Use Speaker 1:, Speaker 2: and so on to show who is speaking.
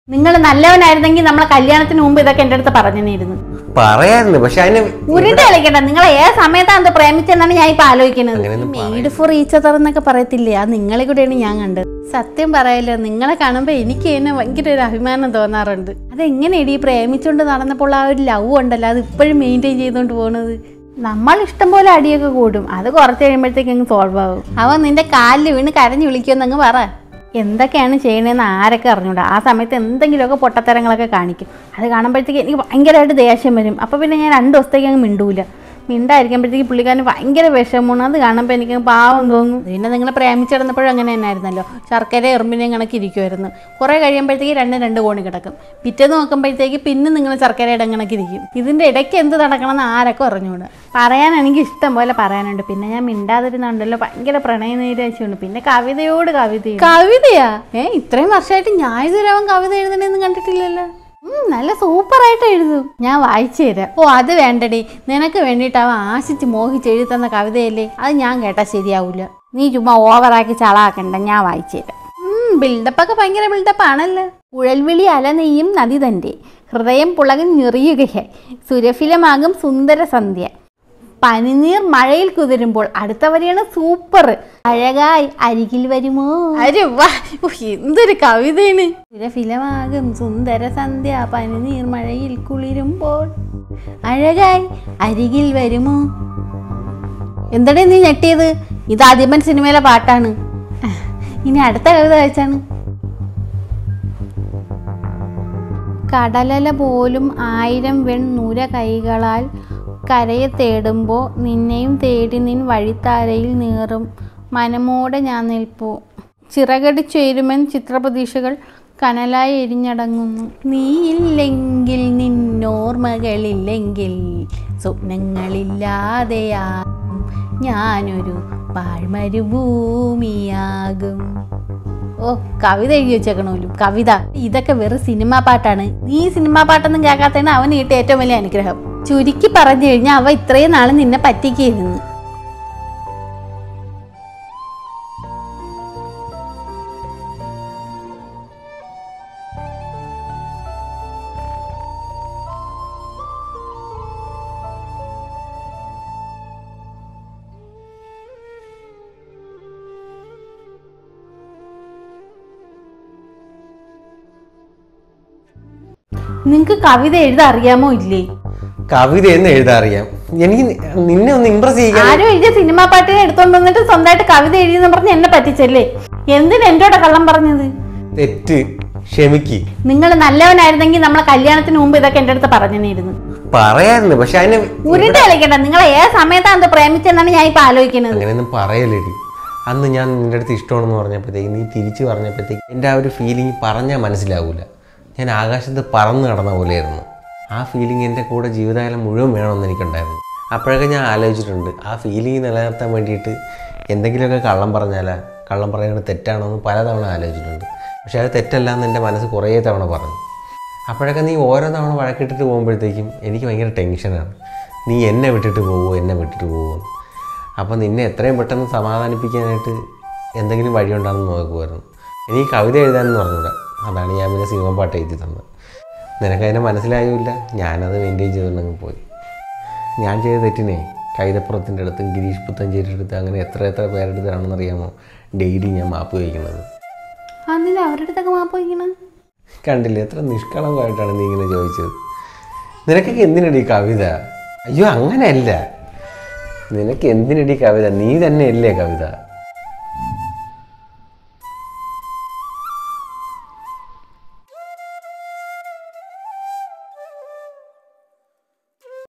Speaker 1: നിങ്ങൾ നല്ലവനായിരുന്നെങ്കിൽ നമ്മളെ കല്യാണത്തിന് മുമ്പ് ഇതൊക്കെ എൻ്റെ അടുത്ത് പറഞ്ഞിരുന്നു
Speaker 2: പറയായിരുന്നു പക്ഷെ അതിന്
Speaker 1: ഉരുണ്ട് കളിക്കണ്ട നിങ്ങൾ ഏത് സമയത്താണ് അത് പ്രേമിച്ചെന്നാണ് ഞാൻ ഇപ്പൊ ആലോചിക്കുന്നത്
Speaker 2: അങ്ങനെയൊന്നും
Speaker 1: മെയ്ഡ് ഫോർ ഈച്ച് അതർ എന്നൊക്കെ പറയത്തില്ലേ അത് നിങ്ങളെ കൂടെയാണ് ഞാൻ കണ്ടത് സത്യം പറയല്ലോ നിങ്ങളെ കാണുമ്പോൾ എനിക്ക് തന്നെ ഭയങ്കര ഒരു അഭിമാനം തോന്നാറുണ്ട് അതെങ്ങനെയാണ് ഈ പ്രേമിച്ചുകൊണ്ട് നടന്നപ്പോൾ ആ ഒരു ലവ് ഉണ്ടല്ലോ അത് ഇപ്പോഴും മെയിൻറ്റെയിൻ ചെയ്തുകൊണ്ട് പോകുന്നത് നമ്മൾ ഇഷ്ടം പോലെ അടിയൊക്കെ കൂടും അത് കുറച്ച് കഴിയുമ്പോഴത്തേക്ക് അങ്ങ് സോൾവ് ആവും അവൻ നിന്റെ കാലിൽ വീണ് കരഞ്ഞു വിളിക്കുമെന്ന് അങ്ങ് പറ എന്തൊക്കെയാണ് ചെയ്യണതെന്ന് ആരൊക്കെ അറിഞ്ഞൂടാ ആ സമയത്ത് എന്തെങ്കിലുമൊക്കെ പൊട്ടത്തരങ്ങളൊക്കെ കാണിക്കും അത് കാണുമ്പോഴത്തേക്ക് എനിക്ക് ഭയങ്കരമായിട്ട് ദേഷ്യം വരും അപ്പോൾ പിന്നെ ഞാൻ രണ്ട് ദിവസത്തേക്ക് അങ്ങ് മിണ്ടൂല മിണ്ടായിരിക്കുമ്പോഴത്തേക്ക് പുള്ളിക്കാരന് ഭയങ്കര വിഷമമാണ് അത് കാണുമ്പോൾ എനിക്ക് പാവം തോന്നും പിന്നെ നിങ്ങൾ പ്രേമിച്ചിടന്നപ്പോഴും അങ്ങനെ തന്നെയായിരുന്നല്ലോ ശർക്കര എറുമ്പിനെയും കണക്ക് ഇരിക്കുമായിരുന്നു കുറേ കഴിയുമ്പോഴത്തേക്ക് രണ്ട് രണ്ട് കോണി കിടക്കും പിറ്റേന്ന് നോക്കുമ്പോഴത്തേക്ക് പിന്നെ നിങ്ങൾ ശർക്കരയുടെ കണക്ക് ഇരിക്കും ഇതിൻ്റെ ഇടയ്ക്ക് എന്ത് നടക്കണമെന്ന് ആരൊക്കെ അറിഞ്ഞൂടാ പറയാൻ എനിക്ക് ഇഷ്ടം പോലെ പറയാനുണ്ട് പിന്നെ ഞാൻ മിണ്ടാതിരുന്നുണ്ടല്ലോ ഭയങ്കര പ്രണയ നീരാശയുണ്ട് പിന്നെ കവിതയോട് കവിത കവിതയാ ഏ ഇത്രയും വർഷമായിട്ട് ഞാൻ ഇതുവരെ അവൻ കവിത എഴുതണേന്ന് കണ്ടിട്ടില്ലല്ലോ ഉം, നല്ല സൂപ്പറായിട്ട് എഴുതും ഞാൻ വായിച്ചു തരാം ഓ അത് വേണ്ടടി നിനക്ക് വേണ്ടിയിട്ട് അവൻ ആശിച്ച് മോഹിച്ച് എഴുതി തന്ന കവിതയല്ലേ അത് ഞാൻ കേട്ടാൽ ശരിയാവൂല നീ ചുമ്മാ ഓവറാക്കി ചളാക്കണ്ട ഞാൻ വായിച്ചു തരാം ബിൽഡപ്പൊക്കെ ഭയങ്കര ബിൽഡപ്പ് ആണല്ലോ കുഴൽവിളി അലനെയ്യും നദി തൻ്റെ ഹൃദയം പുളകൻ ഞെറിയുകയായി സുരഫിലമാകും സുന്ദര സന്ധ്യ പനിനീർ മഴയിൽ കുതിരുമ്പോൾ അടുത്ത വരിയാണ് സൂപ്പർ അഴകായി അരികിൽ വരുമോ അരെ വാ ഉഹ്, എന്തൊരു കവിതയാണ് സുരഫിലമാകും സുന്ദര സന്ധ്യ പനിനീർ മഴയിൽ കുളിരുമ്പോൾ അഴകായി അരികിൽ വരുമോ എന്തടേ നീ ഞെട്ടിയത് ഇത് ആദ്യമൻ സിനിമയിലെ പാട്ടാണ് ഇനി അടുത്ത കവിത വായിച്ചാണ് കടലല പോലും ആയിരം വെണ്ണൂര കൈകളാൽ കരയെ തേടുമ്പോൾ നിന്നെയും തേടി നിൻ വഴിത്താരയിൽ നീറും മനമോടെ ഞാൻ നിൽപ്പു ചിറകടിച്ചേരുമൻ ചിത്രപ്രതീക്ഷകൾ കനലായി എരിഞ്ഞടങ്ങുന്നു നീയില്ലെങ്കിൽ നിന്നോർമ്മകളില്ലെങ്കിൽ സ്വപ്നങ്ങളില്ലാതെയാകും ഞാനൊരു പാഴ്മരുഭൂമിയാകും ഓ കവിത എഴുതി വെച്ചേക്കണമല്ലോ കവിത ഇതൊക്കെ വെറും സിനിമാ പാട്ടാണ് നീ സിനിമാ പാട്ടൊന്നും കേൾക്കാത്തതാണ് അവന് കിട്ടിയ ഏറ്റവും വലിയ അനുഗ്രഹം ചുരുക്കി പറഞ്ഞു കഴിഞ്ഞാൽ അവ ഇത്രയും നാൾ നിന്നെ പറ്റിക്കായിരുന്നു നിങ്ങക്ക് കവിത എഴുതാൻ അറിയാമോ ഇല്ലേ
Speaker 2: കവിത എന്ന് എഴുതാൻ അറിയാം എനിക്ക് നി- നിന്നെ ഒന്ന് ഇമ്പ്രസ് ചെയ്യിക്കാൻ
Speaker 1: ആരും എഴുതിയ സിനിമാ പാട്ടിനെ എടുത്തോണ്ട് വന്നിട്ട് സ്വന്തമായിട്ട് കവിത എഴുതിയെന്ന് പറഞ്ഞ് എന്നെ പറ്റിച്ചല്ലേ എന്തിന് എന്നോട് കള്ളം പറഞ്ഞത്
Speaker 2: തെറ്റ് ക്ഷമിക്ക്
Speaker 1: നിങ്ങൾ നല്ലവനായിരുന്നെങ്കിൽ നമ്മളെ കല്യാണത്തിന് മുമ്പ് ഇതൊക്കെ എൻ്റെ അടുത്ത് പറഞ്ഞിരുന്നു
Speaker 2: പറയായിരുന്നു പക്ഷെ അതിന്
Speaker 1: ഉരുണ്ട് കളിക്കണ്ട നിങ്ങൾ ഏത് സമയത്താണ് അത് പ്രേമിച്ചെന്നാണ് ഞാൻ ഇപ്പൊ ആലോചിക്കുന്നത്
Speaker 2: അങ്ങനെയൊന്നും പറയലേടി അന്ന് ഞാൻ നിന്റെ അടുത്ത് ഇഷ്ടമാണെന്ന് പറഞ്ഞപ്പോഴത്തേക്ക് നീ തിരിച്ചു പറഞ്ഞപ്പോഴത്തേക്ക് എൻ്റെ ആ ഒരു ഫീലിംഗ് പറഞ്ഞാൽ മനസ്സിലാവൂല ഞാൻ ആകാശത്ത് പറന്ന് നടന്ന പോലെയായിരുന്നു ആ ഫീലിംഗ് എൻ്റെ കൂടെ ജീവിതകാലം മുഴുവൻ വേണമെന്ന് എനിക്കുണ്ടായിരുന്നു അപ്പോഴൊക്കെ ഞാൻ ആലോചിച്ചിട്ടുണ്ട് ആ ഫീലിംഗ് നിലനിർത്താൻ വേണ്ടിയിട്ട് എന്തെങ്കിലുമൊക്കെ കള്ളം പറഞ്ഞാലാ കള്ളം പറയുന്നത് തെറ്റാണോ എന്ന് പലതവണ ആലോചിച്ചിട്ടുണ്ട് പക്ഷെ അത് തെറ്റല്ല എന്ന് എൻ്റെ മനസ്സ് കുറേ തവണ പറഞ്ഞു അപ്പോഴൊക്കെ നീ ഓരോ തവണ വഴക്കിട്ടിട്ട് പോകുമ്പോഴത്തേക്കും എനിക്ക് ഭയങ്കര ടെൻഷനാണ് നീ എന്നെ വിട്ടിട്ട് പോവുമോ എന്നെ വിട്ടിട്ട് പോവുമോ അപ്പോൾ നിന്നെ എത്രയും പെട്ടെന്ന് സമാധാനിപ്പിക്കാനായിട്ട് എന്തെങ്കിലും വഴിയുണ്ടാണെന്ന് നോക്കുമായിരുന്നു എനിക്ക് കവിത എഴുതാനെന്ന് പറഞ്ഞൂടാ അതാണ് ഞാൻ പിന്നെ സിനിമ പാട്ട് എഴുതി തന്നത് നിനക്കതിനെ മനസ്സിലായില്ല ഞാനത് മെയിൻറ്റെയിൻ ചെയ്തുകൊണ്ടങ്ങ് പോയി ഞാൻ ചെയ്ത തെറ്റിനെ കൈതപ്പുറത്തിൻ്റെ അടുത്തും ഗിരീഷ് പുത്തഞ്ചേരിയുടെ അടുത്ത് അങ്ങനെ എത്ര എത്ര പേരുടെ അടുത്താണെന്ന് അറിയാമോ ഡെയിലി ഞാൻ മാപ്പ് വയ്ക്കുന്നത്
Speaker 1: അന്നില്ല അവരുടെ അടുത്തൊക്കെ മാപ്പ് വയ്ക്കണം
Speaker 2: കണ്ടില്ലേ എത്ര നിഷ്കളങ്കമായിട്ടാണ് നീ ഇങ്ങനെ ചോദിച്ചത് നിനക്കൊക്കെ എന്തിനടി കവിത അയ്യോ അങ്ങനെയല്ല നിനക്ക് എന്തിനടി കവിത നീ തന്നെയല്ലേ കവിത